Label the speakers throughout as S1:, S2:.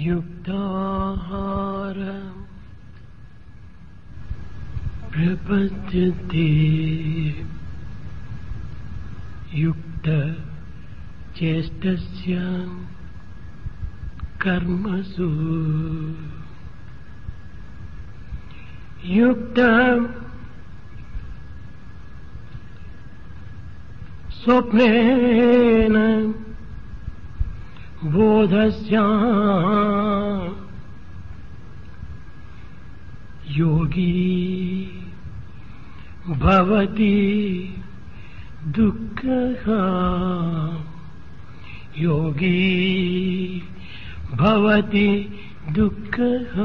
S1: युक्ताहार प्रपद्यते युक्त चेष्टस्य कर्मसु युक्त स्वप्नेन बोधस्य योगी भवति दुःखः योगी भवति दुःखः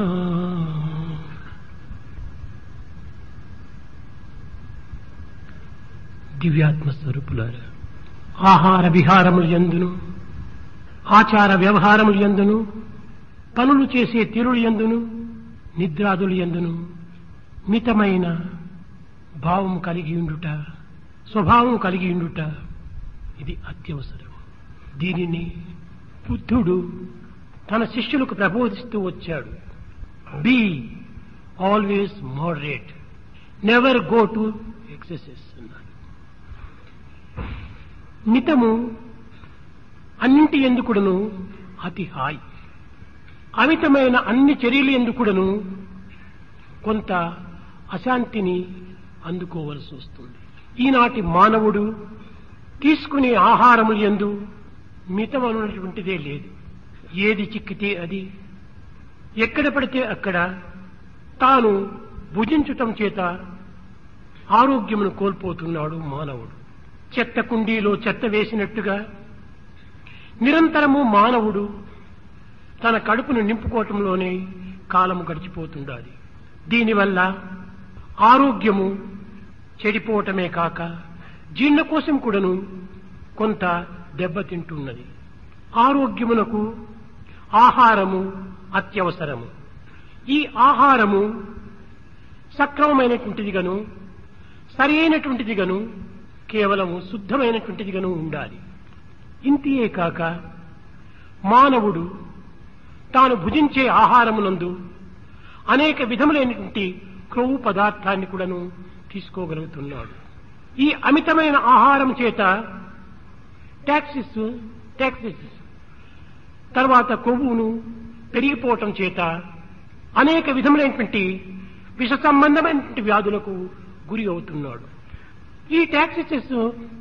S1: దివ్యాత్మ స్వరూపులారా ఆహార విహారములు ఎందును ఆచార వ్యవహారములు ఎందును పనులు చేసే తీరులు ఎందును నిద్రాదులు ఎందును మితమైన భావం కలిగి ఉండుట స్వభావం కలిగి ఉండుట ఇది అత్యవసరం దీనిని బుద్ధుడు తన శిష్యులకు ప్రబోధిస్తూ వచ్చాడు be always moderate never go to excesses అన్నాడు మితము అన్నింటి ఎందుకుడును అతి హాయి అమితమైన అన్ని చర్యలు ఎందుకుడును కొంత అశాంతిని అందుకోవలసి వస్తుంది ఈనాటి మానవుడు తీసుకునే ఆహారములు ఎందు మితమన్నటువంటిదే లేదు ఏది చిక్కితే అది ఎక్కడ పడితే అక్కడ తాను భుజించటం చేత ఆరోగ్యమును కోల్పోతున్నాడు మానవుడు చెత్త కుండీలో చెత్త వేసినట్టుగా నిరంతరము మానవుడు తన కడుపును నింపుకోవటంలోనే కాలము గడిచిపోతుండాలి దీనివల్ల ఆరోగ్యము చెడిపోవటమే కాక జీర్ణకోశం కూడాను కొంత దెబ్బతింటున్నది ఆరోగ్యమునకు ఆహారము అత్యవసరము ఈ ఆహారము సక్రమమైనటువంటిది గను సరి అయినటువంటిది గను కేవలము శుద్ధమైనటువంటిది గను ఉండాలి ఇంతియే కాక మానవుడు తాను భుజించే ఆహారమునందు అనేక విధములైనటువంటి క్రొవ్వు పదార్థాన్ని కూడాను తీసుకోగలుగుతున్నాడు ఈ అమితమైన ఆహారం చేత ట్యాక్సిస్ ట్యాక్సిస్ తర్వాత కొవ్వును పెరిగిపోవటం చేత అనేక విధములైనటువంటి విష సంబంధమైనటువంటి వ్యాధులకు గురి అవుతున్నాడు ఈ ట్యాక్సిస్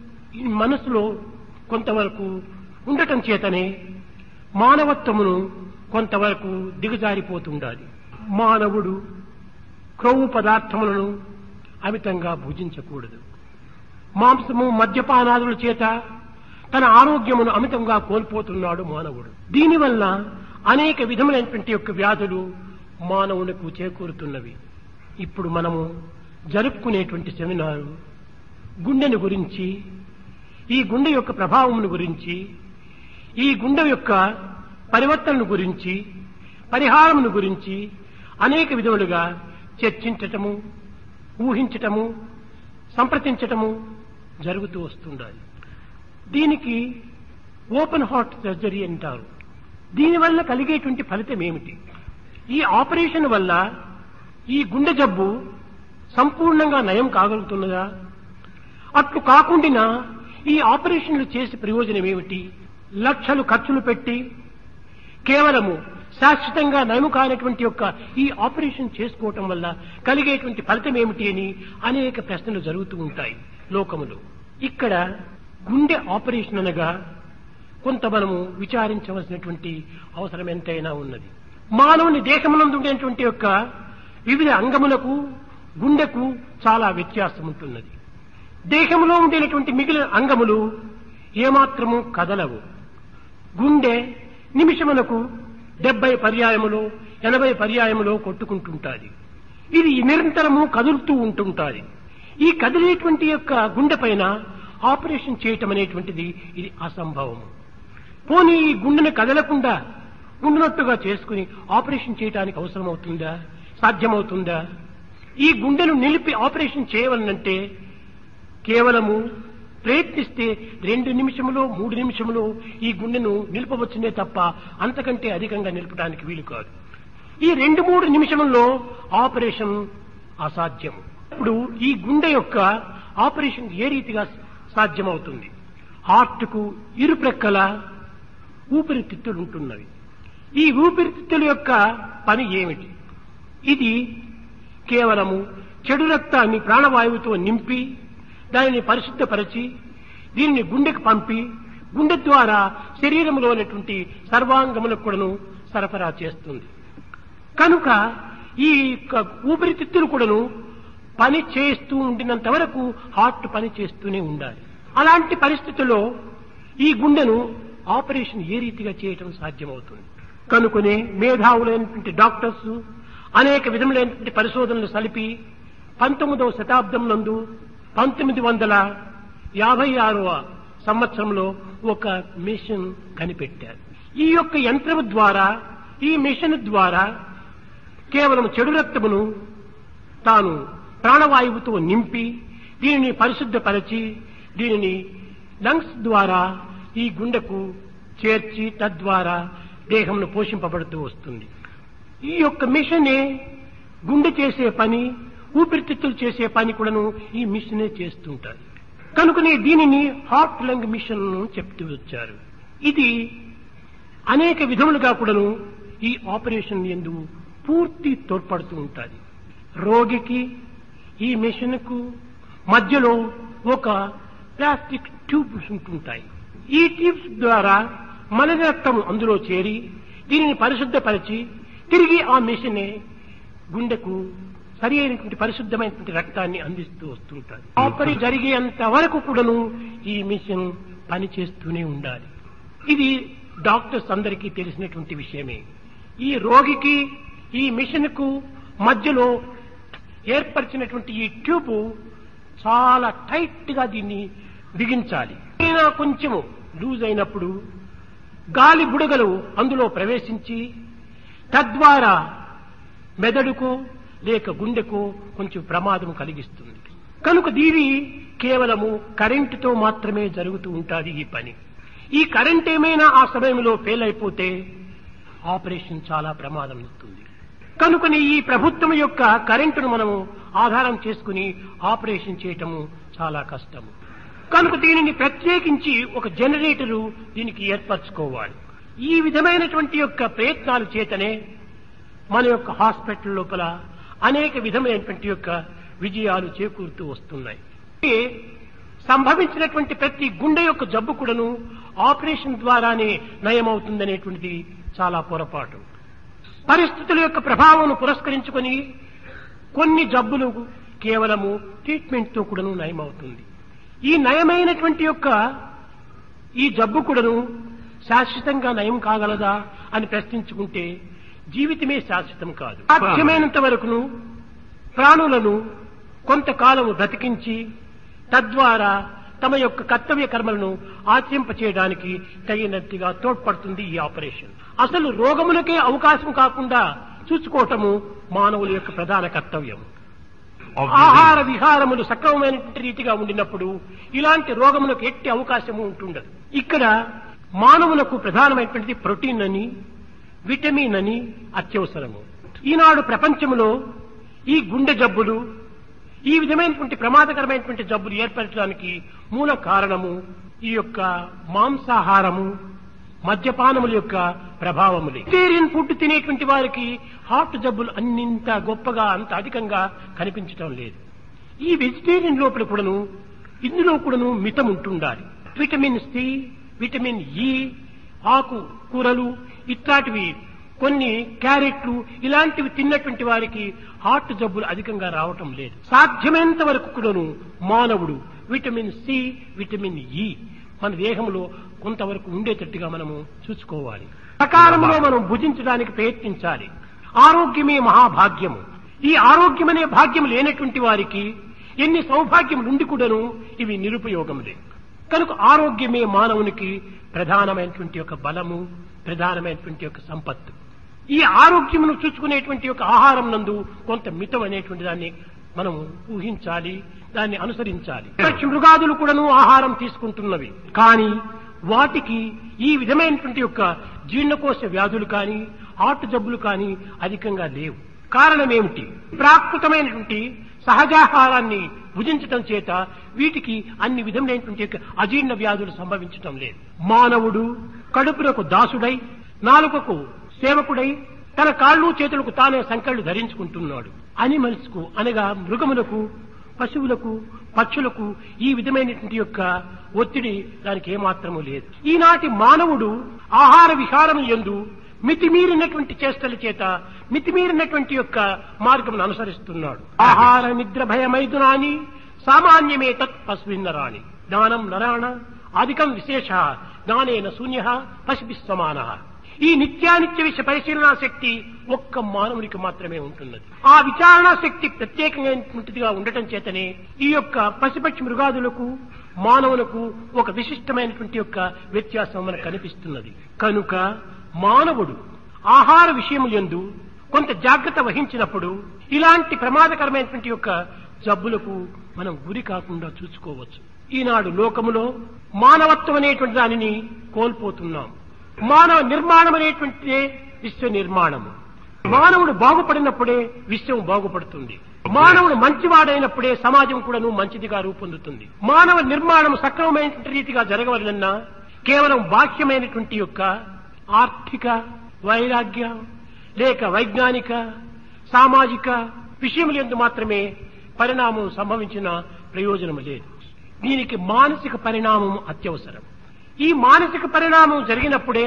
S1: మనసులో కొంతవరకు ఉండటం చేతనే మానవత్వమును కొంతవరకు దిగజారిపోతుండాలి మానవుడు క్రొవ్వు పదార్థములను అమితంగా భుజించకూడదు మాంసము మద్యపానాదుల చేత తన ఆరోగ్యమును అమితంగా కోల్పోతున్నాడు మానవుడు దీనివల్ల అనేక విధములైనటువంటి యొక్క వ్యాధులు మానవులకు చేకూరుతున్నవి ఇప్పుడు మనము జరుపుకునేటువంటి సెమినారు గుండెను గురించి ఈ గుండె యొక్క ప్రభావమును గురించి ఈ గుండె యొక్క పరివర్తనను గురించి పరిహారమును గురించి అనేక విధములుగా చర్చించటము ఊహించటము సంప్రదించటము జరుగుతూ వస్తుండాలి దీనికి ఓపెన్ హార్ట్ సర్జరీ అంటారు దీనివల్ల కలిగేటువంటి ఫలితం ఏమిటి ఈ ఆపరేషన్ వల్ల ఈ గుండె జబ్బు సంపూర్ణంగా నయం కాగలుగుతున్నదా అట్లు కాకుండా ఈ ఆపరేషన్లు చేసే ప్రయోజనం ఏమిటి లక్షలు ఖర్చులు పెట్టి కేవలము శాశ్వతంగా నయము కానటువంటి యొక్క ఈ ఆపరేషన్ చేసుకోవటం వల్ల కలిగేటువంటి ఫలితం ఏమిటి అని అనేక ప్రశ్నలు జరుగుతూ ఉంటాయి లోకములో ఇక్కడ గుండె ఆపరేషన్ అనగా కొంత మనము విచారించవలసినటువంటి అవసరం ఎంతైనా ఉన్నది మానవుని దేశమునందు ఉండేటువంటి యొక్క వివిధ అంగములకు గుండెకు చాలా వ్యత్యాసం ఉంటున్నది దేహంలో ఉండేటువంటి మిగిలిన అంగములు ఏమాత్రము కదలవు గుండె నిమిషమునకు డెబ్బై పర్యాయములో ఎనభై పర్యాయములో కొట్టుకుంటుంటాది ఇది నిరంతరము కదులుతూ ఉంటుంటాది ఈ కదిలేటువంటి యొక్క గుండె పైన ఆపరేషన్ చేయటం అనేటువంటిది ఇది అసంభవము పోనీ ఈ గుండెను కదలకుండా ఉండినట్టుగా చేసుకుని ఆపరేషన్ చేయడానికి అవసరమవుతుందా సాధ్యమవుతుందా ఈ గుండెను నిలిపి ఆపరేషన్ చేయవలనంటే కేవలము ప్రయత్నిస్తే రెండు నిమిషములో మూడు నిమిషములో ఈ గుండెను నిలపవచ్చునే తప్ప అంతకంటే అధికంగా నిలపడానికి వీలు కాదు ఈ రెండు మూడు నిమిషముల్లో ఆపరేషన్ అసాధ్యం ఇప్పుడు ఈ గుండె యొక్క ఆపరేషన్ ఏ రీతిగా సాధ్యమవుతుంది హార్ట్కు ఇరు ప్రక్కల ఊపిరితిత్తులు ఉంటున్నవి ఈ ఊపిరితిత్తుల యొక్క పని ఏమిటి ఇది కేవలము చెడు రక్తాన్ని ప్రాణవాయువుతో నింపి దానిని పరిశుద్ధపరచి దీనిని గుండెకు పంపి గుండె ద్వారా శరీరంలో ఉన్నటువంటి సర్వాంగములకు కూడాను సరఫరా చేస్తుంది కనుక ఈ యొక్క ఊపిరితిత్తులు కూడాను పని చేస్తూ ఉండినంత వరకు హార్ట్ పని చేస్తూనే ఉండాలి అలాంటి పరిస్థితుల్లో ఈ గుండెను ఆపరేషన్ ఏ రీతిగా చేయటం సాధ్యమవుతుంది కనుకనే మేధావులైనటువంటి డాక్టర్స్ అనేక విధములైనటువంటి పరిశోధనలు సలిపి పంతొమ్మిదవ శతాబ్దం నందు పంతొమ్మిది వందల యాభై ఆరవ సంవత్సరంలో ఒక మిషన్ కనిపెట్టారు ఈ యొక్క యంత్రము ద్వారా ఈ మిషన్ ద్వారా కేవలం చెడు రక్తమును తాను ప్రాణవాయువుతో నింపి దీనిని పరిశుద్ధపరచి దీనిని లంగ్స్ ద్వారా ఈ గుండెకు చేర్చి తద్వారా దేహంను పోషింపబడుతూ వస్తుంది ఈ యొక్క మిషనే గుండె చేసే పని ఊపిరితిత్తులు చేసే పని కూడాను ఈ మిషనే చేస్తుంటారు కనుకనే దీనిని హార్ట్ లంగ్ మిషన్ చెప్తూ వచ్చారు ఇది అనేక విధములుగా కూడాను ఈ ఆపరేషన్ ఎందు పూర్తి తోడ్పడుతూ ఉంటుంది రోగికి ఈ మిషన్ కు మధ్యలో ఒక ప్లాస్టిక్ ట్యూబ్స్ ఉంటుంటాయి ఈ ట్యూబ్స్ ద్వారా మల రక్తం అందులో చేరి దీనిని పరిశుద్ధపరిచి తిరిగి ఆ మిషనే గుండెకు సరి అయినటువంటి పరిశుద్ధమైనటువంటి రక్తాన్ని అందిస్తూ వస్తుంటారు ఆపరి జరిగేంత వరకు కూడాను ఈ మిషన్ పనిచేస్తూనే ఉండాలి ఇది డాక్టర్స్ అందరికీ తెలిసినటువంటి విషయమే ఈ రోగికి ఈ మిషన్ కు మధ్యలో ఏర్పరిచినటువంటి ఈ ట్యూబ్ చాలా టైట్ గా దీన్ని బిగించాలి ఏదైనా కొంచెము లూజ్ అయినప్పుడు గాలి బుడగలు అందులో ప్రవేశించి తద్వారా మెదడుకు లేక గుండెకు కొంచెం ప్రమాదం కలిగిస్తుంది కనుక దీని కేవలము కరెంటుతో మాత్రమే జరుగుతూ ఉంటుంది ఈ పని ఈ కరెంట్ ఏమైనా ఆ సమయంలో ఫెయిల్ అయిపోతే ఆపరేషన్ చాలా ప్రమాదం అవుతుంది కనుకని ఈ ప్రభుత్వం యొక్క కరెంటును మనము ఆధారం చేసుకుని ఆపరేషన్ చేయటము చాలా కష్టము కనుక దీనిని ప్రత్యేకించి ఒక జనరేటరు దీనికి ఏర్పరచుకోవాలి ఈ విధమైనటువంటి యొక్క ప్రయత్నాలు చేతనే మన యొక్క హాస్పిటల్ లోపల అనేక విధమైనటువంటి యొక్క విజయాలు చేకూరుతూ వస్తున్నాయి ఈ సంభవించినటువంటి ప్రతి గుండె యొక్క జబ్బు కూడాను ఆపరేషన్ ద్వారానే నయమవుతుందనేటువంటిది చాలా పొరపాటు పరిస్థితుల యొక్క ప్రభావం పురస్కరించుకొని కొన్ని జబ్బులు కేవలము ట్రీట్మెంట్ తో కూడాను నయమవుతుంది ఈ నయమైనటువంటి యొక్క ఈ జబ్బు కూడాను శాశ్వతంగా నయం కాగలదా అని ప్రశ్నించుకుంటే జీవితమే శాశ్వతం కాదు సాధ్యమైనంత వరకును ప్రాణులను కొంతకాలము బ్రతికించి తద్వారా తమ యొక్క కర్తవ్య కర్మలను ఆచరింపచేయడానికి తగినట్టుగా తోడ్పడుతుంది ఈ ఆపరేషన్ అసలు రోగములకే అవకాశం కాకుండా చూసుకోవటము మానవుల యొక్క ప్రధాన కర్తవ్యం ఆహార విహారములు సక్రమమైనటువంటి రీతిగా ఉండినప్పుడు ఇలాంటి రోగములకు ఎట్టి అవకాశము ఉంటుండదు ఇక్కడ మానవులకు ప్రధానమైనటువంటిది ప్రోటీన్ అని విటమిన్ అని అత్యవసరము ఈనాడు ప్రపంచంలో ఈ గుండె జబ్బులు ఈ విధమైనటువంటి ప్రమాదకరమైనటువంటి జబ్బులు ఏర్పరచడానికి మూల కారణము ఈ యొక్క మాంసాహారము మద్యపానముల యొక్క ప్రభావములే వెజిటేరియన్ ఫుడ్ తినేటువంటి వారికి హార్ట్ జబ్బులు అన్నింత గొప్పగా అంత అధికంగా కనిపించడం లేదు ఈ వెజిటేరియన్ లోపల కూడాను ఇందులో కూడాను మితం ఉంటుండాలి విటమిన్ సి విటమిన్ ఈ ఆకు కూరలు ఇట్లాంటివి కొన్ని క్యారెట్లు ఇలాంటివి తిన్నటువంటి వారికి హార్ట్ జబ్బులు అధికంగా రావటం లేదు సాధ్యమైనంత వరకు కూడాను మానవుడు విటమిన్ సి విటమిన్ ఈ మన దేహంలో కొంతవరకు ఉండేటట్టుగా మనము చూసుకోవాలి ప్రకారంలో మనం భుజించడానికి ప్రయత్నించాలి ఆరోగ్యమే మహాభాగ్యము ఈ ఆరోగ్యం అనే భాగ్యం లేనటువంటి వారికి ఎన్ని సౌభాగ్యం నుండి కూడాను ఇవి నిరుపయోగములే కనుక ఆరోగ్యమే మానవునికి ప్రధానమైనటువంటి యొక్క బలము ప్రధానమైనటువంటి యొక్క సంపత్తు ఈ ఆరోగ్యమును చూసుకునేటువంటి యొక్క ఆహారం నందు కొంత మితం అనేటువంటి దాన్ని మనం ఊహించాలి దాన్ని అనుసరించాలి పక్షి మృగాదులు కూడాను ఆహారం తీసుకుంటున్నవి కానీ వాటికి ఈ విధమైనటువంటి యొక్క జీర్ణకోశ వ్యాధులు కానీ హార్ట్ జబ్బులు కానీ అధికంగా లేవు కారణం ఏమిటి ప్రాకృతమైనటువంటి సహజాహారాన్ని భుజించటం చేత వీటికి అన్ని విధములైనటువంటి యొక్క అజీర్ణ వ్యాధులు సంభవించటం లేదు మానవుడు కడుపులకు దాసుడై నాలుకకు సేవకుడై తన కాళ్ళు చేతులకు తానే సంకళ్ళు ధరించుకుంటున్నాడు అనిమల్స్ కు అనగా మృగములకు పశువులకు పక్షులకు ఈ విధమైనటువంటి యొక్క ఒత్తిడి దానికి ఏమాత్రము లేదు ఈనాటి మానవుడు ఆహార విహారం ఎందు మితిమీరినటువంటి చేష్టల చేత మితిమీరినటువంటి యొక్క మార్గమును అనుసరిస్తున్నాడు ఆహార నిద్ర భయమైదునాని సామాన్యమే తత్ పశువిన్నరాణి జ్ఞానం నరాణ అధికం విశేష జ్ఞానేన శూన్య పశుభి సమాన ఈ నిత్యానిత్య విషయ పరిశీలనా శక్తి ఒక్క మానవునికి మాత్రమే ఉంటున్నది ఆ విచారణా శక్తి ప్రత్యేకమైనటువంటిదిగా ఉండటం చేతనే ఈ యొక్క పశుపక్షి మృగాదులకు మానవులకు ఒక విశిష్టమైనటువంటి యొక్క వ్యత్యాసం మనకు కనిపిస్తున్నది కనుక మానవుడు ఆహార విషయములందు కొంత జాగ్రత్త వహించినప్పుడు ఇలాంటి ప్రమాదకరమైనటువంటి యొక్క జబ్బులకు మనం గురి కాకుండా చూసుకోవచ్చు ఈనాడు లోకములో మానవత్వం అనేటువంటి దానిని కోల్పోతున్నాం మానవ నిర్మాణం అనేటువంటిదే విశ్వ నిర్మాణము మానవుడు బాగుపడినప్పుడే విశ్వం బాగుపడుతుంది మానవుడు మంచివాడైనప్పుడే సమాజం కూడాను మంచిదిగా రూపొందుతుంది మానవ నిర్మాణం సక్రమమైనటువంటి రీతిగా జరగవలనన్నా కేవలం బాహ్యమైనటువంటి యొక్క ఆర్థిక వైరాగ్య లేక వైజ్ఞానిక సామాజిక విషయముల ఎందు మాత్రమే పరిణామం సంభవించిన ప్రయోజనం లేదు దీనికి మానసిక పరిణామం అత్యవసరం ఈ మానసిక పరిణామం జరిగినప్పుడే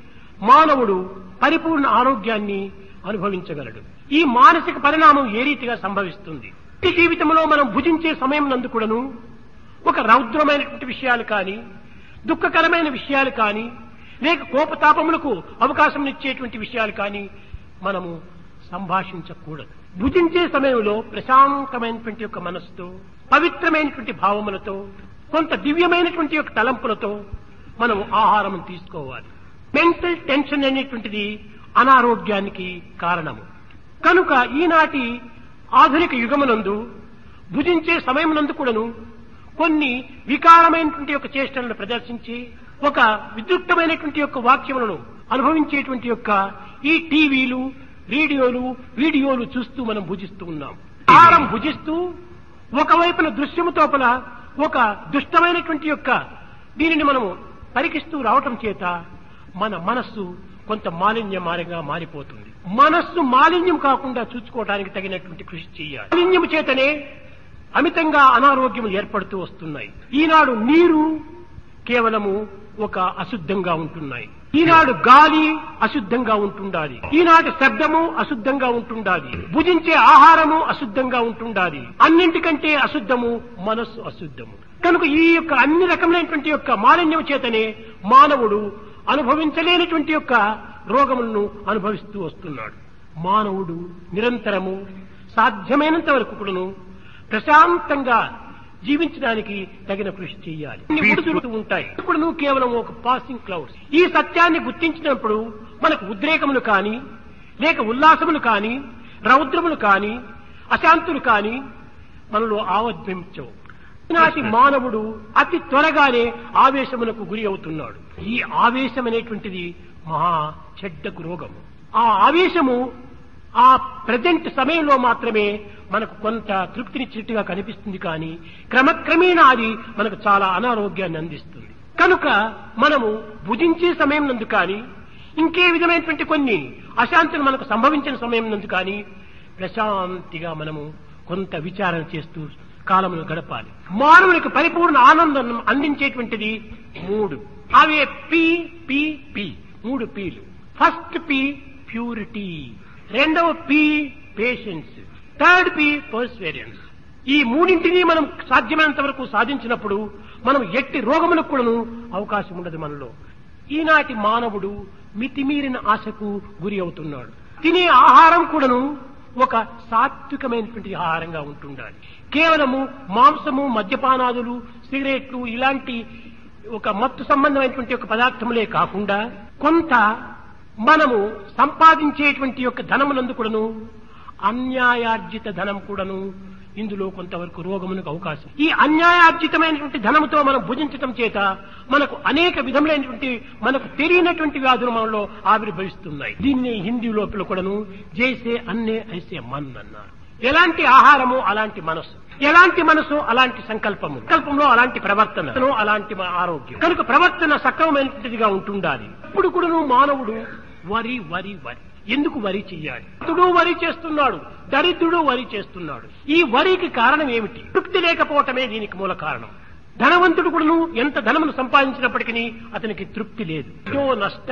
S1: మానవుడు పరిపూర్ణ ఆరోగ్యాన్ని అనుభవించగలడు ఈ మానసిక పరిణామం ఏ రీతిగా సంభవిస్తుంది ఈ జీవితంలో మనం భుజించే సమయం నందు కూడాను ఒక రౌద్రమైనటువంటి విషయాలు కానీ దుఃఖకరమైన విషయాలు కానీ లేక కోపతాపములకు అవకాశం ఇచ్చేటువంటి విషయాలు కానీ మనము సంభాషించకూడదు భుజించే సమయంలో ప్రశాంతమైనటువంటి యొక్క మనస్సుతో పవిత్రమైనటువంటి భావములతో కొంత దివ్యమైనటువంటి యొక్క తలంపులతో మనం ఆహారం తీసుకోవాలి మెంటల్ టెన్షన్ అనేటువంటిది అనారోగ్యానికి కారణము కనుక ఈనాటి ఆధునిక యుగమునందు భుజించే సమయమునందు కూడాను కొన్ని వికారమైనటువంటి యొక్క చేష్టలను ప్రదర్శించి ఒక విద్యుక్తమైనటువంటి యొక్క వాక్యములను అనుభవించేటువంటి యొక్క ఈ టీవీలు రేడియోలు వీడియోలు చూస్తూ మనం భుజిస్తూ ఉన్నాం ఆహారం భుజిస్తూ ఒకవైపున దృశ్యము తోపల ఒక దుష్టమైనటువంటి యొక్క దీనిని మనము పరికిస్తూ రావటం చేత మన మనస్సు కొంత మాలిన్యమారంగా మారిపోతుంది మనస్సు మాలిన్యం కాకుండా చూసుకోవడానికి తగినటువంటి కృషి చేయాలి మాలిన్యం చేతనే అమితంగా అనారోగ్యం ఏర్పడుతూ వస్తున్నాయి ఈనాడు నీరు కేవలము ఒక అశుద్ధంగా ఉంటున్నాయి ఈనాడు గాలి అశుద్ధంగా ఉంటుండాలి ఈనాటి శబ్దము అశుద్ధంగా ఉంటుండాలి భుజించే ఆహారము అశుద్ధంగా ఉంటుండాలి అన్నింటికంటే అశుద్ధము మనస్సు అశుద్ధము కనుక ఈ యొక్క అన్ని రకములైనటువంటి యొక్క మాలిన్యం చేతనే మానవుడు అనుభవించలేనటువంటి యొక్క రోగములను అనుభవిస్తూ వస్తున్నాడు మానవుడు నిరంతరము సాధ్యమైనంత వరకు కూడాను ప్రశాంతంగా జీవించడానికి తగిన కృషి చేయాలి ఇన్ని ఉడుతుడుతూ ఉంటాయి ఇప్పుడు నువ్వు కేవలం ఒక పాసింగ్ క్లౌడ్స్ ఈ సత్యాన్ని గుర్తించినప్పుడు మనకు ఉద్రేకములు కానీ లేక ఉల్లాసములు కానీ రౌద్రములు కానీ అశాంతులు కానీ మనలో ఆవద్భించవు ఈనాటి మానవుడు అతి త్వరగానే ఆవేశమునకు గురి అవుతున్నాడు ఈ ఆవేశం అనేటువంటిది మహా చెడ్డకు రోగము ఆ ఆవేశము ఆ ప్రజెంట్ సమయంలో మాత్రమే మనకు కొంత తృప్తినిచ్చినట్టుగా కనిపిస్తుంది కానీ క్రమక్రమేణా అది మనకు చాలా అనారోగ్యాన్ని అందిస్తుంది కనుక మనము భుజించే సమయం నందు కానీ ఇంకే విధమైనటువంటి కొన్ని అశాంతులు మనకు సంభవించిన సమయం నందు కానీ ప్రశాంతిగా మనము కొంత విచారణ చేస్తూ కాలమును గడపాలి మానవునికి పరిపూర్ణ ఆనందం అందించేటువంటిది మూడు అవే పి పి పి మూడు పీలు ఫస్ట్ పి ప్యూరిటీ రెండవ P patience third P perseverance ఈ మూడింటిని మనం సాధ్యమైనంత వరకు సాధించినప్పుడు మనం ఎట్టి రోగములకు కూడాను అవకాశం ఉండదు మనలో ఈనాటి మానవుడు మితిమీరిన ఆశకు గురి అవుతున్నాడు తినే ఆహారం కూడాను ఒక సాత్వికమైనటువంటి ఆహారంగా ఉంటుండాలి కేవలము మాంసము మద్యపానాదులు సిగరెట్లు ఇలాంటి ఒక మత్తు సంబంధమైనటువంటి ఒక పదార్థములే కాకుండా కొంత మనము సంపాదించేటువంటి యొక్క ధనమునందు కూడాను అన్యాయార్జిత ధనం కూడాను ఇందులో కొంతవరకు రోగమునకు అవకాశం ఈ అన్యాయార్జితమైనటువంటి ధనముతో మనం భుజించటం చేత మనకు అనేక విధములైనటువంటి మనకు తెలియనటువంటి వ్యాధులు మనలో ఆవిర్భవిస్తున్నాయి దీన్ని హిందీ లోపల కూడాను జైసే అన్నే ఐసే మన్ అన్నారు ఎలాంటి ఆహారము అలాంటి మనసు ఎలాంటి మనసు అలాంటి సంకల్పము సంకల్పంలో అలాంటి ప్రవర్తన అలాంటి మా ఆరోగ్యం కనుక ప్రవర్తన సక్రమమైనటువంటిదిగా ఉంటుండాలి ఇప్పుడు కూడాను మానవుడు వరి వరి వరి ఎందుకు వరి చెయ్యాలి ధనవంతుడు వరి చేస్తున్నాడు దరిద్రుడు వరి చేస్తున్నాడు ఈ వరికి కారణం ఏమిటి తృప్తి లేకపోవటమే దీనికి మూల కారణం ధనవంతుడు కూడాను ఎంత ధనమును సంపాదించినప్పటికీ అతనికి తృప్తి లేదు తో నష్ట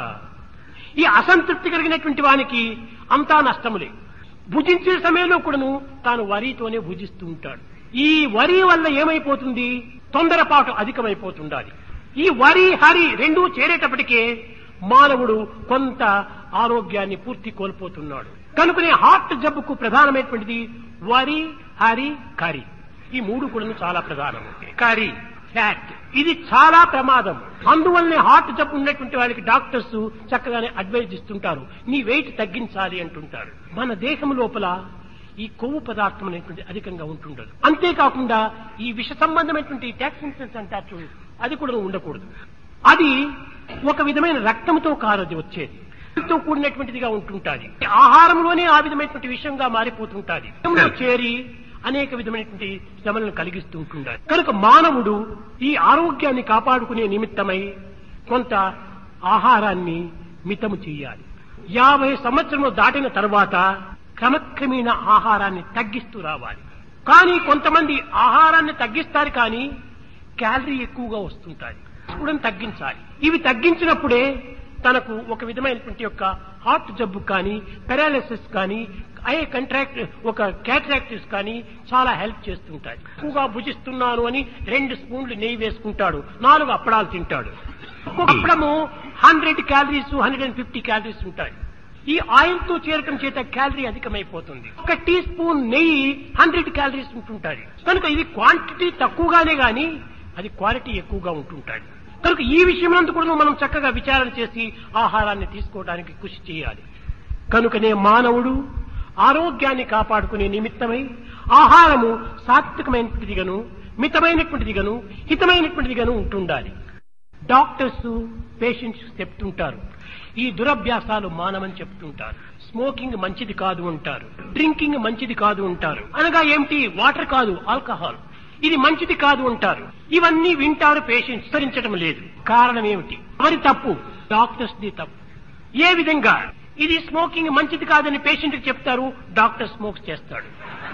S1: ఈ అసంతృప్తి కలిగినటువంటి వానికి అంతా నష్టములే భుజించే సమయంలో కూడాను తాను వరితోనే భుజిస్తూ ఉంటాడు ఈ వరి వల్ల ఏమైపోతుంది తొందరపాటు అధికమైపోతుండాలి ఈ వరి హరి రెండూ చేరేటప్పటికే మానవుడు కొంత ఆరోగ్యాన్ని పూర్తి కోల్పోతున్నాడు కనుకనే హార్ట్ జబ్బుకు ప్రధానమైనటువంటిది వరి హరి కరి ఈ మూడు కూడా చాలా ప్రధానం కరి ఫ్యాట్ ఇది చాలా ప్రమాదం అందువల్లనే హార్ట్ జబ్బు ఉన్నటువంటి వాళ్ళకి డాక్టర్స్ చక్కగానే అడ్వైజ్ ఇస్తుంటారు నీ వెయిట్ తగ్గించాలి అంటుంటారు మన దేహం లోపల ఈ కొవ్వు పదార్థం అనేటువంటి అధికంగా ఉంటుండదు అంతేకాకుండా ఈ విష సంబంధమైనటువంటి టాక్సిన్స్ అంటారు అది కూడా ఉండకూడదు అది ఒక విధమైన రక్తంతో కారది వచ్చేది తో కూడినటువంటిదిగా ఉంటుంటాది ఆహారంలోనే ఆ విధమైనటువంటి విషయంగా మారిపోతుంటాది రక్తంలో చేరి అనేక విధమైనటువంటి శ్రమలను కలిగిస్తూ ఉంటుండాలి కనుక మానవుడు ఈ ఆరోగ్యాన్ని కాపాడుకునే నిమిత్తమై కొంత ఆహారాన్ని మితము చేయాలి యాభై సంవత్సరములు దాటిన తర్వాత క్రమక్రమేణ ఆహారాన్ని తగ్గిస్తూ రావాలి కానీ కొంతమంది ఆహారాన్ని తగ్గిస్తారు కానీ క్యాలరీ ఎక్కువగా వస్తుంటాయి కూడా తగ్గించాలి ఇవి తగ్గించినప్పుడే తనకు ఒక విధమైనటువంటి యొక్క హార్ట్ జబ్బు కానీ పెరాలిసిస్ కానీ ఐ కంట్రాక్ట్ ఒక క్యాట్రాక్టిస్ కానీ చాలా హెల్ప్ చేస్తుంటాయి ఎక్కువగా భుజిస్తున్నాను అని రెండు స్పూన్లు నెయ్యి వేసుకుంటాడు నాలుగు అప్పడాలు తింటాడు ఒక్కొక్క అప్పడము hundred calories hundred and fifty calories ఉంటాయి ఈ ఆయిల్ తో చేరటం చేత క్యాలరీ అధికమైపోతుంది ఒక టీ స్పూన్ నెయ్యి హండ్రెడ్ క్యాలరీస్ ఉంటుంటాయి కనుక ఇది క్వాంటిటీ తక్కువగానే గాని అది క్వాలిటీ ఎక్కువగా ఉంటుంటాయి కనుక ఈ విషయం కూడా మనం చక్కగా విచారణ చేసి ఆహారాన్ని తీసుకోవడానికి కృషి చేయాలి కనుకనే మానవుడు ఆరోగ్యాన్ని కాపాడుకునే నిమిత్తమై ఆహారము సాత్వికమైనటువంటిదిగాను మితమైనటువంటిదిగాను హితమైనటువంటిదిగాను ఉంటుండాలి డాక్టర్స్ పేషెంట్స్ చెప్తుంటారు ఈ దురభ్యాసాలు మానమని చెప్తుంటారు స్మోకింగ్ మంచిది కాదు అంటారు డ్రింకింగ్ మంచిది కాదు అంటారు అనగా ఏమిటి వాటర్ కాదు ఆల్కహాల్ ఇది మంచిది కాదు అంటారు ఇవన్నీ వింటారు పేషెంట్స్ భరించడం లేదు కారణం ఏమిటి ఎవరి తప్పు డాక్టర్స్ ది తప్పు ఏ విధంగా ఇది స్మోకింగ్ మంచిది కాదని పేషెంట్ కి చెప్తారు డాక్టర్ స్మోక్స్ చేస్తాడు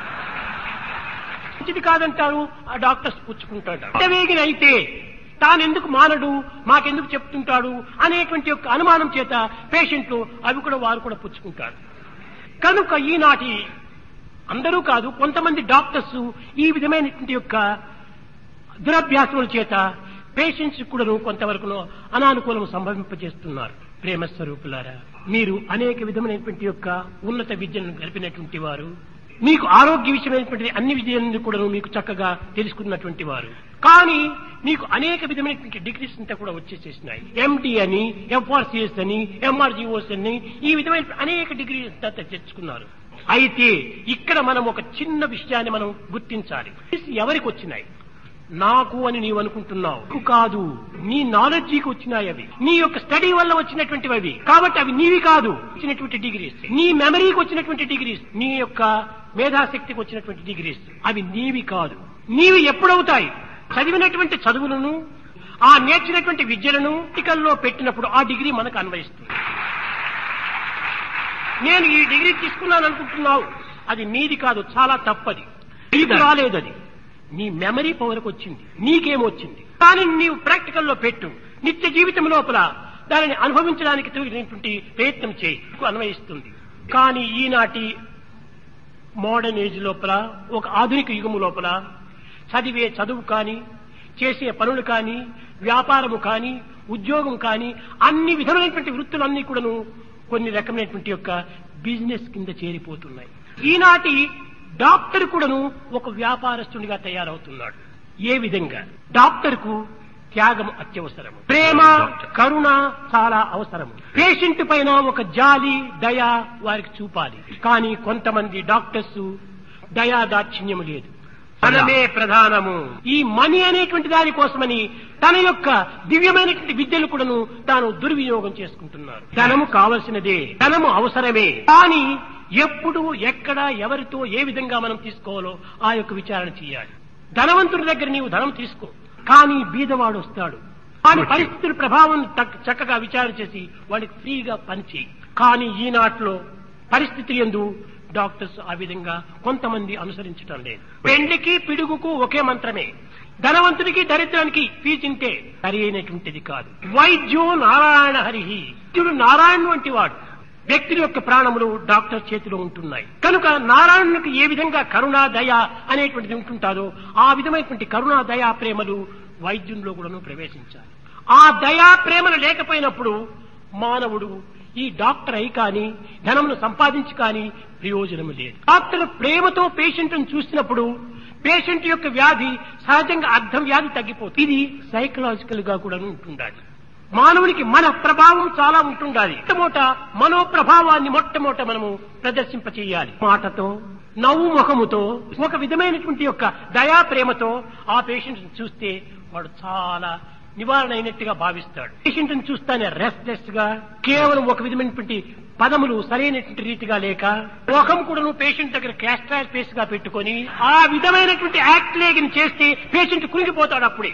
S1: మంచిది కాదంటారు ఆ డాక్టర్స్ పుచ్చుకుంటాడు వేగిన అయితే తానెందుకు మానడు మాకెందుకు చెప్తుంటాడు అనేటువంటి యొక్క అనుమానం చేత పేషెంట్లు అవి కూడా వారు కూడా పుచ్చుకుంటారు కనుక ఈనాటి అందరూ కాదు కొంతమంది డాక్టర్స్ ఈ విధమైనటువంటి యొక్క దురభ్యాసముల చేత పేషెంట్స్ కూడా కొంతవరకు అనానుకూలం సంభవింపజేస్తున్నారు ప్రేమ స్వరూపులారా మీరు అనేక విధమైనటువంటి యొక్క ఉన్నత విద్యను గడిపినటువంటి వారు మీకు ఆరోగ్య విషయమైనటువంటి అన్ని విద్యలను కూడా మీకు చక్కగా తెలుసుకున్నటువంటి వారు కానీ మీకు అనేక విధమైనటువంటి డిగ్రీస్ అంతా కూడా వచ్చేసేసినాయి ఎండి అని ఎఫ్ఆర్సిఎస్ అని ఎంఆర్జిఓస్ అని ఈ విధమైన అనేక డిగ్రీస్ అంతా తెచ్చుకున్నారు అయితే ఇక్కడ మనం ఒక చిన్న విషయాన్ని మనం గుర్తించాలి ఎవరికి వచ్చినాయి నాకు అని నీవు అనుకుంటున్నావు నీకు కాదు నీ నాలెడ్జికి వచ్చినాయి అవి నీ యొక్క స్టడీ వల్ల వచ్చినటువంటివి అవి కాబట్టి అవి నీవి కాదు వచ్చినటువంటి డిగ్రీస్ నీ మెమరీకి వచ్చినటువంటి డిగ్రీస్ నీ యొక్క మేధాశక్తికి వచ్చినటువంటి డిగ్రీస్ అవి నీవి కాదు నీవి ఎప్పుడవుతాయి చదివినటువంటి చదువులను ఆ నేర్చినటువంటి విద్యలను ప్రాక్టికల్లో పెట్టినప్పుడు ఆ డిగ్రీ మనకు అన్వయిస్తుంది నేను ఈ డిగ్రీ తీసుకున్నాను అనుకుంటున్నావు అది నీది కాదు చాలా తప్పది నీకు రాలేదు అది నీ మెమరీ పవర్కి వచ్చింది నీకేమొచ్చింది కానీ నీవు ప్రాక్టికల్లో పెట్టు నిత్య జీవితం లోపల దానిని అనుభవించడానికి తగినటువంటి ప్రయత్నం చేయి నీకు అన్వయిస్తుంది కానీ ఈనాటి మోడర్న్ ఏజ్ లోపల ఒక ఆధునిక యుగము లోపల చదివే చదువు కానీ చేసే పనులు కానీ వ్యాపారము కానీ ఉద్యోగం కానీ అన్ని విధమైనటువంటి వృత్తులన్నీ కూడాను కొన్ని రకమైనటువంటి యొక్క బిజినెస్ కింద చేరిపోతున్నాయి ఈనాటి డాక్టర్ కూడాను ఒక వ్యాపారస్తునిగా తయారవుతున్నాడు ఏ విధంగా డాక్టర్ కు త్యాగం అత్యవసరం ప్రేమ కరుణ చాలా అవసరం పేషెంట్ పైన ఒక జాలి దయ వారికి చూపాలి కానీ కొంతమంది డాక్టర్స్ దయాదాక్షిణ్యము లేదు ధనమే ప్రధానము ఈ మనీ అనేటువంటి దాని కోసమని తన యొక్క దివ్యమైనటువంటి విద్యలు కూడాను తాను దుర్వినియోగం చేసుకుంటున్నారు ధనము కావలసినదే ధనము అవసరమే కానీ ఎప్పుడు ఎక్కడ ఎవరితో ఏ విధంగా మనం తీసుకోవాలో ఆ యొక్క విచారణ చేయాలి ధనవంతుడి దగ్గర నీవు ధనం తీసుకో కానీ బీదవాడు వస్తాడు వాని పరిస్థితుల ప్రభావం తక్- చక్కగా విచారణ చేసి వాడికి ఫ్రీగా పనిచేయి కానీ ఈనాట్లో పరిస్థితి ఎందు డాక్టర్స్ ఆ విధంగా కొంతమంది అనుసరించటం లేదు పెండ్లికి పిడుగుకు ఒకే మంత్రమే ధనవంతుడికి దరిద్రానికి ఫీజింటే సరి అయినటువంటిది కాదు వైద్యో నారాయణ హరిహి వైద్యుడు నారాయణ వంటి వాడు వ్యక్తి యొక్క ప్రాణములు డాక్టర్ చేతిలో ఉంటున్నాయి కనుక నారాయణునికి ఏ విధంగా కరుణా దయ అనేటువంటిది ఉంటుంటారో ఆ విధమైనటువంటి కరుణా దయా ప్రేమలు వైద్యుల్లో కూడాను ప్రవేశించాలి ఆ దయా ప్రేమలు లేకపోయినప్పుడు మానవుడు ఈ డాక్టర్ అయి కానీ ధనమును సంపాదించి కానీ ప్రయోజనము లేదు డాక్టర్ ప్రేమతో పేషెంట్ను చూసినప్పుడు పేషెంట్ యొక్క వ్యాధి సహజంగా అర్థం వ్యాధి తగ్గిపోతుంది ఇది సైకలాజికల్ గా కూడా ఉంటుండాలి మానవునికి మన ప్రభావం చాలా ఉంటుండాలి మొట్టమొదట మనో ప్రభావాన్ని మొట్టమొదట మనము ప్రదర్శింప చేయాలి మాటతో నవ్వు ముఖముతో ఒక విధమైనటువంటి యొక్క దయా ప్రేమతో ఆ పేషెంట్ చూస్తే వాడు చాలా నివారణ అయినట్టుగా భావిస్తాడు పేషెంట్ ని చూస్తానే రెస్ట్లెస్ గా కేవలం ఒక విధమైనటువంటి పదములు సరైనటువంటి రీతిగా లేక ముఖం కూడా పేషెంట్ దగ్గర క్యాస్ట్రాల్ ఫేస్ గా పెట్టుకొని ఆ విధమైనటువంటి యాక్ట్ లేగిని చేస్తే పేషెంట్ కురిగిపోతాడు అప్పుడే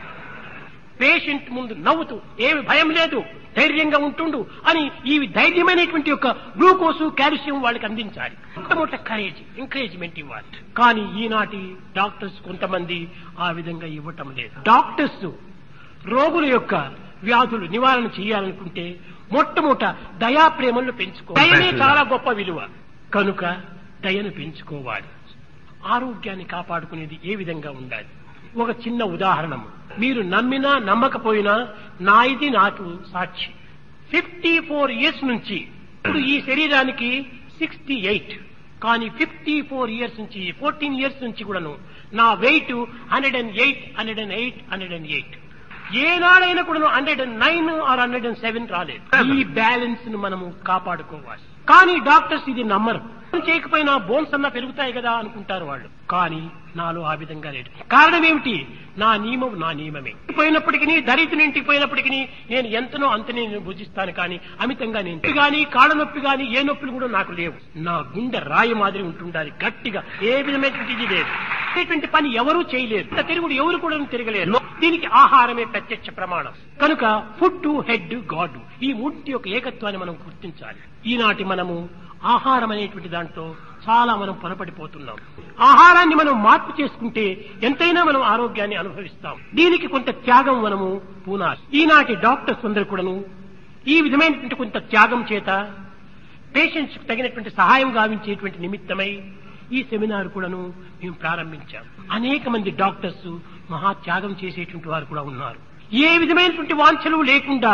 S1: పేషెంట్ ముందు నవ్వుతూ ఏమి భయం లేదు ధైర్యంగా ఉంటుండు అని ఈ ధైర్యమైనటువంటి యొక్క గ్లూకోసు కాల్షియం వాళ్ళకి అందించాలి మొట్టమొదట కరేజ్ ఎంకరేజ్మెంట్ ఇవ్వాలి కానీ ఈనాటి డాక్టర్స్ కొంతమంది ఆ విధంగా ఇవ్వటం లేదు డాక్టర్స్ రోగుల యొక్క వ్యాధులు నివారణ చేయాలనుకుంటే మొట్టమొదట దయా ప్రేమలను పెంచుకో దయనే చాలా గొప్ప విలువ కనుక దయను పెంచుకోవాలి ఆరోగ్యాన్ని కాపాడుకునేది ఏ విధంగా ఉండాలి ఒక చిన్న ఉదాహరణము మీరు నమ్మినా నమ్మకపోయినా నా ఇది నాకు సాక్షి ఫిఫ్టీ ఫోర్ ఇయర్స్ నుంచి ఇప్పుడు ఈ శరీరానికి సిక్స్టీ ఎయిట్ కానీ ఫిఫ్టీ ఫోర్ ఇయర్స్ నుంచి ఫోర్టీన్ ఇయర్స్ నుంచి కూడాను నా weight hundred and eight hundred and eight hundred and eight ఏనాడైనా కూడా hundred and nine or hundred and seven రాలేదు ఈ బ్యాలెన్స్ ను మనము కాపాడుకోవాలి కానీ డాక్టర్స్ ఇది నమ్మరు చేయకపోయినా బోన్స్ అన్నా పెరుగుతాయి కదా అనుకుంటారు వాళ్ళు కానీ నాలో ఆ విధంగా లేదు కారణం ఏమిటి నా నియమం నా నియమమే పోయినప్పటికీ దరిద్రం ఇంటికి పోయినప్పటికీ నేను ఎంతనో అంతనే నేను భుజిస్తాను కానీ అమితంగా నేను నొప్పి గాని కాళ్ళ నొప్పి గాని ఏ నొప్పులు కూడా నాకు లేవు నా గుండె రాయి మాదిరి ఉంటుండాలి గట్టిగా ఏ విధమైనటువంటి ఇది లేదు ఇటువంటి పని ఎవరూ చేయలేరు ఇంత తిరుగుడు ఎవరు కూడా తిరగలేరు దీనికి ఆహారమే ప్రత్యక్ష ప్రమాణం కనుక ఫుడ్ టు హెడ్ గాడ్ ఈ మూర్తి యొక్క ఏకత్వాన్ని మనం గుర్తించాలి ఈనాటి మనము ఆహారం అనేటువంటి దాంట్లో చాలా మనం పొరపడిపోతున్నాం ఆహారాన్ని మనం మార్పు చేసుకుంటే ఎంతైనా మనం ఆరోగ్యాన్ని అనుభవిస్తాం దీనికి కొంత త్యాగం మనము పూనాలి ఈనాటి డాక్టర్స్ అందరూ కూడాను ఈ విధమైనటువంటి కొంత త్యాగం చేత పేషెంట్స్ తగినటువంటి సహాయం గావించేటువంటి నిమిత్తమై ఈ సెమినార్ కూడాను మేము ప్రారంభించాం అనేక మంది డాక్టర్స్ మహా త్యాగం చేసేటువంటి వారు కూడా ఉన్నారు ఏ విధమైనటువంటి వాంఛలు లేకుండా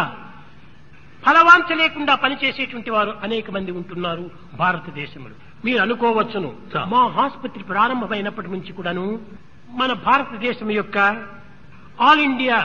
S1: ఫలవాంఛ లేకుండా పనిచేసేటువంటి వారు అనేక మంది ఉంటున్నారు భారతదేశంలో మీరు అనుకోవచ్చును మా ఆసుపత్రి ప్రారంభమైనప్పటి నుంచి కూడాను మన భారతదేశం యొక్క ఆల్ ఇండియా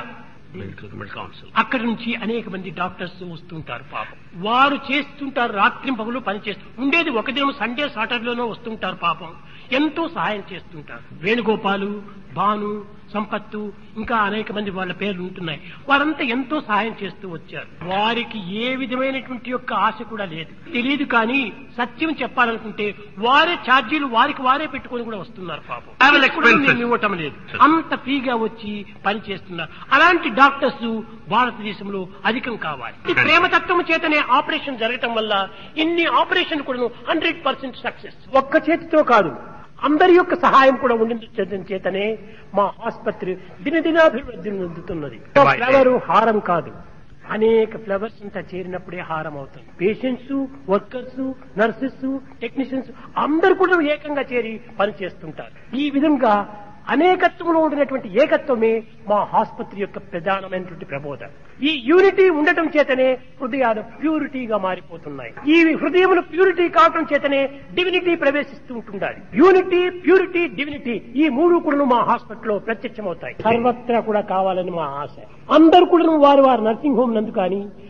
S1: అక్కడి నుంచి అనేక మంది డాక్టర్స్ వస్తుంటారు పాపం వారు చేస్తుంటారు రాత్రి పగులు పని చేస్తూ ఉండేది ఒక దినం సండే సాటర్డేలోనో వస్తుంటారు పాపం ఎంతో సహాయం చేస్తుంటారు వేణుగోపాలు భాను సంపత్తు ఇంకా అనేక మంది వాళ్ళ పేర్లు ఉంటున్నాయి వారంతా ఎంతో సహాయం చేస్తూ వచ్చారు వారికి ఏ విధమైనటువంటి యొక్క ఆశ కూడా లేదు తెలియదు కానీ సత్యం చెప్పాలనుకుంటే వారే ఛార్జీలు వారికి వారే పెట్టుకొని కూడా వస్తున్నారు పాపం
S2: Travel
S1: ఇది కూడా
S2: expenses.
S1: మేము ఇవ్వటం లేదు అంత ఫ్రీగా వచ్చి పని చేస్తున్నారు అలాంటి డాక్టర్స్ భారతదేశంలో అధికం కావాలి ఈ ప్రేమతత్వం చేతనే ఆపరేషన్ జరగటం వల్ల ఇన్ని ఆపరేషన్ కూడా హండ్రెడ్ పర్సెంట్ సక్సెస్ ఒక్క చేతితో కాదు అందరి యొక్క సహాయం కూడా ఉండడం చేతనే మా ఆసుపత్రి దినదినాభివృద్ధి చెందుతున్నది
S2: Right.
S1: ఫ్లవర్ హారం కాదు అనేక ఫ్లవర్స్ అంతా చేరినప్పుడే హారం అవుతుంది పేషెంట్స్ వర్కర్స్ నర్సెస్ టెక్నీషియన్స్ అందరు కూడా ఏకంగా చేరి పని చేస్తుంటారు ఈ విధంగా అనేకత్వంలో ఉండినటువంటి ఏకత్వమే మా ఆసుపత్రి యొక్క ప్రధానమైనటువంటి ప్రబోధ ఈ యూనిటీ ఉండటం చేతనే హృదయాలు ప్యూరిటీగా మారిపోతున్నాయి ఈ హృదయములు ప్యూరిటీ కావటం చేతనే డివినిటీ ప్రవేశిస్తూ ఉంటుండాలి యూనిటీ ప్యూరిటీ డివినిటీ ఈ మూడు కూడా మా హాస్పిటల్లో ప్రత్యక్షమవుతాయి సర్వత్రా కూడా కావాలని మా ఆశ అందరు కూడా వారి వారి నర్సింగ్ హోమ్ నందు కానీ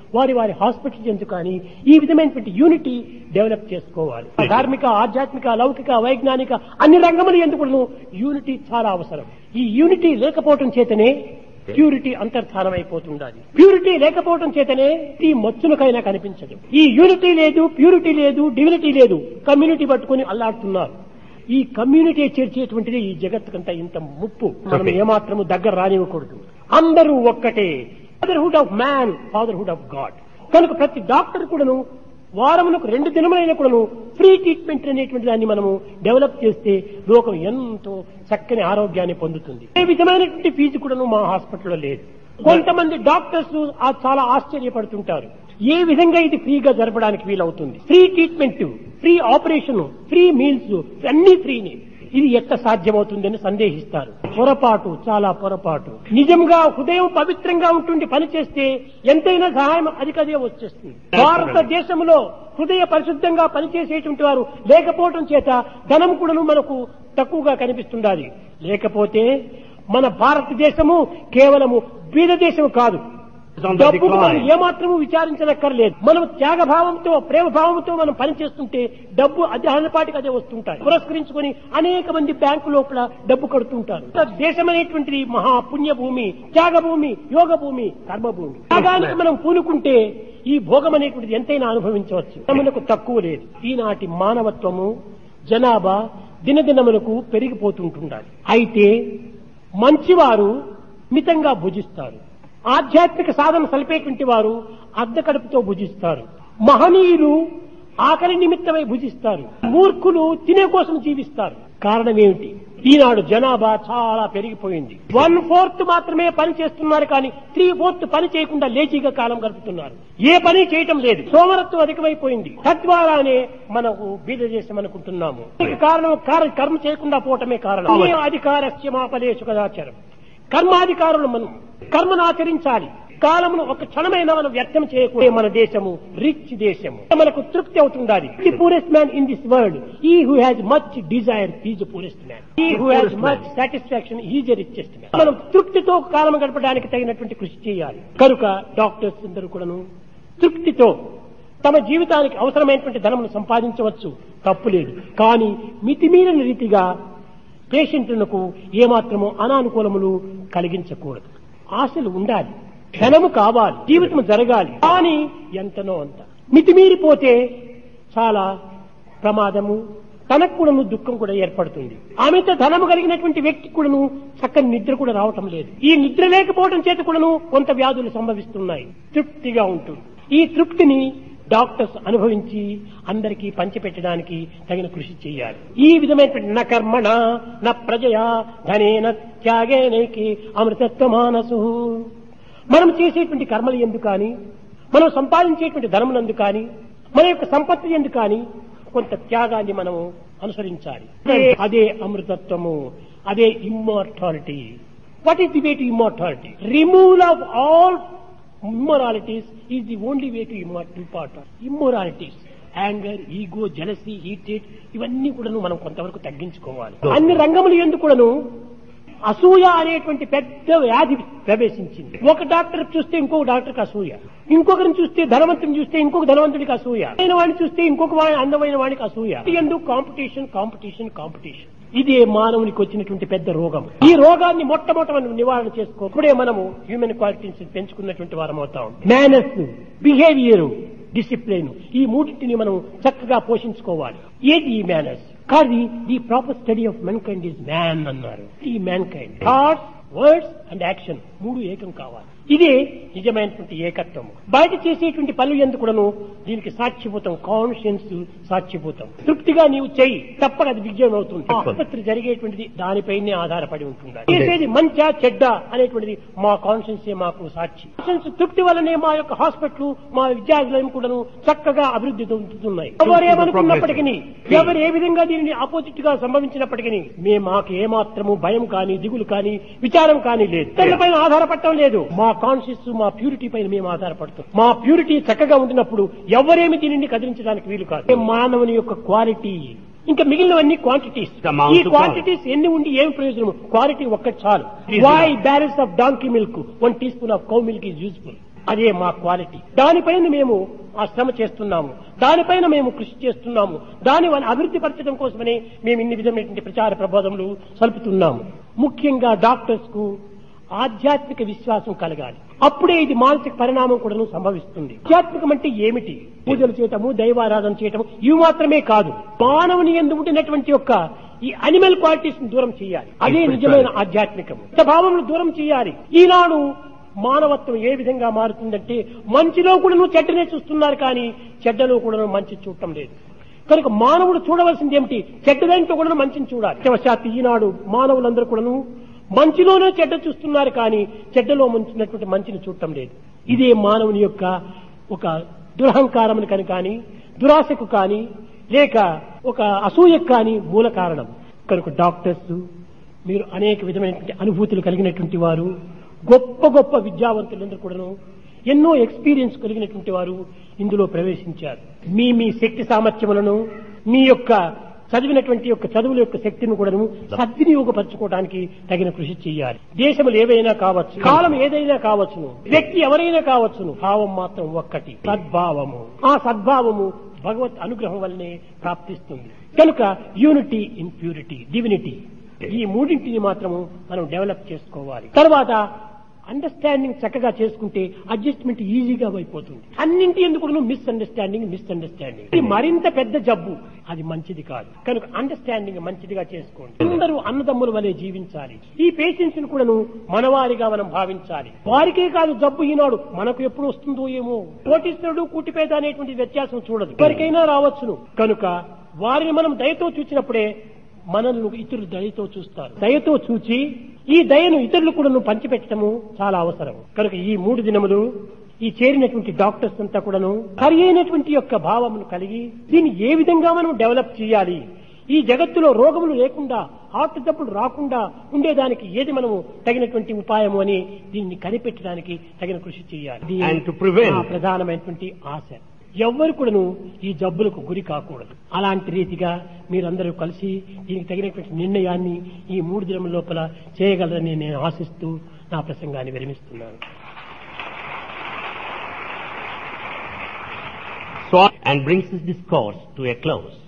S1: వారి వారి హాస్పిటల్స్ ఎందుకు కానీ ఈ విధమైనటువంటి యూనిటీ డెవలప్ చేసుకోవాలి ధార్మిక ఆధ్యాత్మిక లౌకిక వైజ్ఞానిక అన్ని రంగములు ఎందుకు యూనిటీ చాలా అవసరం ఈ యూనిటీ లేకపోవటం చేతనే ప్యూరిటీ అంతర్ధానం అయిపోతుండాలి ప్యూరిటీ లేకపోవటం చేతనే ఈ మచ్చులకైనా కనిపించదు ఈ యూనిటీ లేదు ప్యూరిటీ లేదు డివినిటీ లేదు కమ్యూనిటీ పట్టుకుని అల్లాడుతున్నారు ఈ కమ్యూనిటీ చేర్చేటువంటిది ఈ జగత్తుకంతా ఇంత ముప్పు మనం
S2: Okay.
S1: ఏమాత్రము దగ్గర రానివ్వకూడదు అందరూ ఒక్కటే fatherhood of man fatherhood of God కనుక ప్రతి డాక్టర్ కూడాను వారమునకు రెండు దినములైన కూడాను ఫ్రీ ట్రీట్మెంట్ అనేటువంటి దాన్ని మనము డెవలప్ చేస్తే లోకం ఎంతో చక్కని ఆరోగ్యాన్ని పొందుతుంది ఏ విధమైనటువంటి ఫీజు కూడాను మా హాస్పిటల్లో లేదు కొంతమంది డాక్టర్స్ ఆ చాలా ఆశ్చర్యపడుతుంటారు ఏ విధంగా ఇది ఫ్రీగా జరపడానికి వీలవుతుంది free treatment free operation free meals అన్ని ఫ్రీని ఇది ఎట్ట సాధ్యమవుతుందని సందేహిస్తారు పొరపాటు చాలా పొరపాటు నిజంగా హృదయం పవిత్రంగా ఉంటుండి పని చేస్తే ఎంతైనా సహాయం అదికదే వచ్చేస్తుంది భారతదేశంలో హృదయ పరిశుద్ధంగా పనిచేసేటువంటి వారు లేకపోవటం చేత ధనం కూడాను మనకు తక్కువగా కనిపిస్తుండాలి లేకపోతే మన భారతదేశము కేవలము బీద దేశం కాదు
S2: It's on the
S1: డబ్బుకు మనం
S2: decline.
S1: ఏమాత్రము విచారించనక్కర్లేదు మనం త్యాగ భావంతో ప్రేమ భావంతో మనం పనిచేస్తుంటే డబ్బు అది అన్నపాటికి అదే వస్తుంటాయి పురస్కరించుకొని అనేక మంది బ్యాంకు లోపల డబ్బు కడుతుంటారు దేశం అనేటువంటిది మహా పుణ్య భూమి త్యాగ భూమి యోగ భూమి కర్మ భూమి త్యాగానికి మనం పూనుకుంటే ఈ భోగం అనేటువంటిది ఎంతైనా అనుభవించవచ్చు మనకు తక్కువ లేదు ఈనాటి మానవత్వము జనాభా దినదినములకు పెరిగిపోతుంటుండాలి అయితే మంచివారు మితంగా భుజిస్తారు ఆధ్యాత్మిక సాధన సలిపేటువంటి వారు అర్ధ కడుపుతో భుజిస్తారు మహనీయులు ఆకలి నిమిత్తమై భుజిస్తారు మూర్ఖులు తినే కోసం జీవిస్తారు కారణం ఏమిటి ఈనాడు జనాభా చాలా పెరిగిపోయింది వన్ ఫోర్త్ మాత్రమే పని చేస్తున్నారు కానీ త్రీ ఫోర్త్ పని చేయకుండా లేజీగా కాలం గడుపుతున్నారు ఏ పని చేయటం లేదు సోమరత్వం అధికమైపోయింది తద్వారానే మనకు బీద దేశం అనుకుంటున్నాము దీనికి కారణం కార- కర్మ చేయకుండా పోవటమే కారణం ఏ అధికారస్య మాపలేషు కదాచారం కర్మాధికారులు మనం కర్మను ఆచరించాలి కాలమును ఒక క్షణమైనా మనం వ్యర్థం చేయకూడదు మన దేశము రిచ్ దేశము మనకు తృప్తి అవుతుండాలి the poorest man in this world he who has much desire is poorest man he who has much satisfaction is richest man మనం తృప్తితో కాలం గడపడానికి తగినటువంటి కృషి చేయాలి కనుక డాక్టర్స్ అందరూ కూడాను తృప్తితో తమ జీవితానికి అవసరమైనటువంటి ధనమును సంపాదించవచ్చు తప్పు లేదు కానీ మితిమీరిన రీతిగా పేషెంట్లకు ఏమాత్రము అనానుకూలములు కలిగించకూడదు ఆశలు ఉండాలి ధనము కావాలి జీవితం జరగాలి కానీ ఎంతనో అంత మితిమీరిపోతే చాలా ప్రమాదము తనకు కూడాను దుఃఖం కూడా ఏర్పడుతుంది ఆమెతో ధనము కలిగినటువంటి వ్యక్తి కూడాను చక్కని నిద్ర కూడా రావటం లేదు ఈ నిద్ర లేకపోవడం చేత కూడాను కొంత వ్యాధులు సంభవిస్తున్నాయి తృప్తిగా ఉంటుంది ఈ తృప్తిని డాక్టర్స్ అనుభవించి అందరికీ పంచిపెట్టడానికి తగిన కృషి చేయాలి ఈ విధమైనటువంటి న కర్మణ న ప్రజయా ధనేన త్యాగేనైకి అమృతత్వ మానసు మనం చేసేటువంటి కర్మలు ఎందుకు కానీ మనం సంపాదించేటువంటి ధనమునందు కానీ మన యొక్క సంపత్తి ఎందుకు కానీ కొంత త్యాగాన్ని మనము అనుసరించాలి అదే- అదే అమృతత్వము అదే immortality what is the way to immortality removal of all immoralities is the only way to important immoralities anger ego jealousy heated ఇవన్నీ కూడాను మనం కొంతవరకు తగ్గించుకోవాలి అన్ని రంగములు ఎందుకు కూడాను అసూయ అనేటువంటి పెద్ద వ్యాధి ప్రవేశించింది ఒక డాక్టర్ చూస్తే ఇంకొక డాక్టర్కి అసూయ ఇంకొకరిని చూస్తే ధనవంతుని చూస్తే ఇంకొక ధనవంతుడికి అసూయ అయిన వాడిని చూస్తే ఇంకొక వాడి అందమైన వాడికి అసూయ ఎందుకు కాంపిటీషన్ కాంపిటీషన్ కాంపిటీషన్ ఇదే మానవునికి వచ్చినటువంటి పెద్ద రోగం ఈ రోగాన్ని మొట్టమొదట మనం నివారణ చేసుకో ఇప్పుడే మనము హ్యూమన్ క్వాలిటీస్ పెంచుకున్నటువంటి వారం అవుతాం మేనర్స్ బిహేవియర్ డిసిప్లిన్ ఈ మూడింటిని మనం చక్కగా పోషించుకోవాలి ఏది ఈ మేనర్స్ కానీ the proper study of mankind is man అన్నారు ఈ mankind thoughts words and action మూడు ఏకం కావాలి ఇదే నిజమైనటువంటి ఏకత్వం బయట చేసేటువంటి పనులు ఎందుకు కూడాను దీనికి సాక్షిభూతం కాన్షియన్స్ సాక్షిభూతం తృప్తిగా నీవు చెయ్యి తప్పక అది విజయం అవుతుంది ఆసుపత్రి జరిగేటువంటిది దానిపైనే ఆధారపడి ఉంటుంది చేసేది మంచా చెడ్డ అనేటువంటిది మా కాన్షియన్స్ మాకు సాక్షి కాన్షియన్స్ తృప్తి వల్లనే మా యొక్క హాస్పిటల్ మా విద్యాలయం కూడాను చక్కగా అభివృద్ధి చెందుతున్నాయి ఎవరేమనుకున్నప్పటికీ ఎవరు ఏ విధంగా దీనిని ఆపోజిట్ గా సంభవించినప్పటికీ మేము మాకు ఏమాత్రము భయం కానీ దిగులు కానీ విచారం కానీ లేదు పైన ఆధారపడటం లేదు మా కాన్షియస్ మా ప్యూరిటీ పైన మేము ఆధారపడుతాం మా ప్యూరిటీ చక్కగా ఉండినప్పుడు ఎవరేమి దీనిని కదిలించడానికి వీలు కాదు ఏ మానవుని యొక్క క్వాలిటీ ఇంకా మిగిలినవన్నీ క్వాంటిటీస్
S2: The amount
S1: ఈ
S2: to
S1: క్వాంటిటీస్ ఎన్ని ఉండి ఏం ప్రయోజనం క్వాలిటీ ఒక్కటి చాలు
S2: Please
S1: why
S2: enough.
S1: Balance of donkey milk one teaspoon of cow milk is useful అదే మా క్వాలిటీ దానిపైన మేము ఆ శ్రమ చేస్తున్నాము దానిపైన మేము కృషి చేస్తున్నాము దాని వల్ల అభివృద్ధి పరచడం కోసమనే మేము ఇన్ని విధమైనటువంటి ప్రచార ప్రబోధములు సలుపుతున్నాము ముఖ్యంగా డాక్టర్స్ కు ఆధ్యాత్మిక విశ్వాసం కలగాలి అప్పుడే ఇది మానసిక పరిణామం కూడా సంభవిస్తుంది ఆధ్యాత్మికం అంటే ఏమిటి పూజలు చేయటము దైవారాధన చేయటము ఇవి మాత్రమే కాదు మానవుని ఎందు ఉండినటువంటి యొక్క ఈ అనిమల్ క్వాలిటీస్ దూరం చేయాలి అదే నిజమైన ఆధ్యాత్మికం భావములు దూరం చేయాలి ఈనాడు మానవత్వం ఏ విధంగా మారుతుందంటే మంచిలో కూడా చెడ్డనే చూస్తున్నారు కానీ చెడ్డలో కూడా మంచి చూడటం లేదు కనుక మానవుడు చూడవలసింది ఏమిటి చెడ్డదాంట్లో కూడా మంచిని చూడాలి అత్యవశాత్తు ఈనాడు మానవులందరూ కూడాను మంచిలోనే చెడ్డ చూస్తున్నారు కానీ చెడ్డలో ముంచినటువంటి మంచిని చూడటం లేదు ఇదే మానవుని యొక్క ఒక దురహంకారమును కని కానీ దురాశకు కానీ లేక ఒక అసూయకు కానీ మూల కారణం కనుక డాక్టర్స్ మీరు అనేక విధమైనటువంటి అనుభూతులు కలిగినటువంటి వారు గొప్ప గొప్ప విద్యావంతులందరూ కూడాను ఎన్నో ఎక్స్పీరియన్స్ కలిగినటువంటి వారు ఇందులో ప్రవేశించారు మీ మీ శక్తి సామర్థ్యములను మీ యొక్క చదివినటువంటి యొక్క చదువుల యొక్క శక్తిని కూడాను సద్వినియోగపరచుకోవడానికి తగిన కృషి చేయాలి దేశములు ఏవైనా కావచ్చు కాలం ఏదైనా కావచ్చును వ్యక్తి ఎవరైనా కావచ్చును భావం మాత్రం ఒక్కటి సద్భావము ఆ సద్భావము భగవత్ అనుగ్రహం వల్లనే ప్రాప్తిస్తుంది కనుక యూనిటీ ఇన్ ప్యూరిటీ డివినిటీ ఈ మూడింటిని మాత్రము మనం డెవలప్ చేసుకోవాలి తర్వాత అండర్స్టాండింగ్ చక్కగా చేసుకుంటే అడ్జస్ట్మెంట్ ఈజీగా అయిపోతుంది అన్నింటి ఎందుకు మిస్అండర్స్టాండింగ్ మిస్అండర్స్టాండింగ్ ఇది మరింత పెద్ద జబ్బు అది మంచిది కాదు కనుక అండర్స్టాండింగ్ మంచిదిగా చేసుకోండి అందరూ అన్నదమ్ముల వలె జీవించాలి ఈ పేషెంట్స్ ను కూడాను మనవారిగా మనం భావించాలి వారికే కాదు జబ్బు ఈనాడు మనకు ఎప్పుడు వస్తుందో ఏమో కోటీశ్వరుడు కూటిపేద అనేటువంటి వ్యత్యాసం చూడదు ఎవరికైనా రావచ్చును కనుక వారిని మనం దయతో చూసినప్పుడే మనల్ని ఇతరులు దయతో చూస్తారు దయతో చూచి ఈ దయను ఇతరులు కూడా పంచిపెట్టడము చాలా అవసరం కనుక ఈ మూడు దినములు ఈ చేరినటువంటి డాక్టర్స్ అంతా కూడాను సరి అయినటువంటి యొక్క భావమును కలిగి దీన్ని ఏ విధంగా మనం డెవలప్ చేయాలి ఈ జగత్తులో రోగములు లేకుండా హార్ట్ జబ్బులు రాకుండా ఉండేదానికి ఏది మనము తగినటువంటి ఉపాయము అని దీన్ని కనిపెట్టడానికి తగిన కృషి చేయాలి ఇది
S2: And to prevent-
S1: నా ప్రధానమైనటువంటి ఆశ ఎవ్వరు కూడాను ఈ జబ్బులకు గురి కాకూడదు అలాంటి రీతిగా మీరందరూ కలిసి దీనికి తగినటువంటి నిర్ణయాన్ని ఈ మూడు దినముల లోపల చేయగలరని నేను ఆశిస్తూ నా ప్రసంగాన్ని విరమిస్తున్నాను
S2: So, and brings his discourse to a close.